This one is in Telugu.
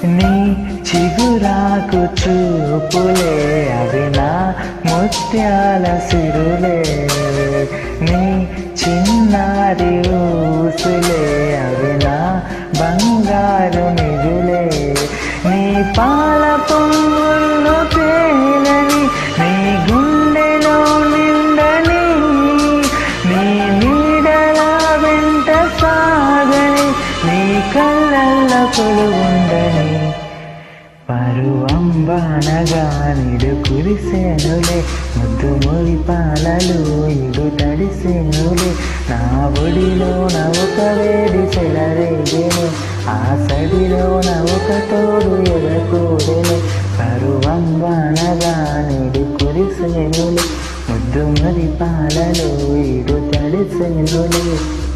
నీ చిగురాకు చూపులే అవి నా ముత్యాల సిరులే నీ చిన్నారి ఊసులే అవి నా బంగారు నిజులే నీ పాల పొంగుల్లో తేలని నీ గుండెలో నిండని నీ నీడల వెంట సాగని నీ కళ్ళల్లో కొలువుండని పరువంబనగా నిడు కురిసేనులే ముద్దు మురి పాలలు ఇడు తడిసేనులే నా ఒడిలో నవ్వుక వేడి చెలరేగేను ఆ సడిలో నవ్వుక తోడు ఎగకూడెను పరువంబనగా నిడు కురిసేనులే ముద్దు మురి పాలలు ఇడు తడిసేనులే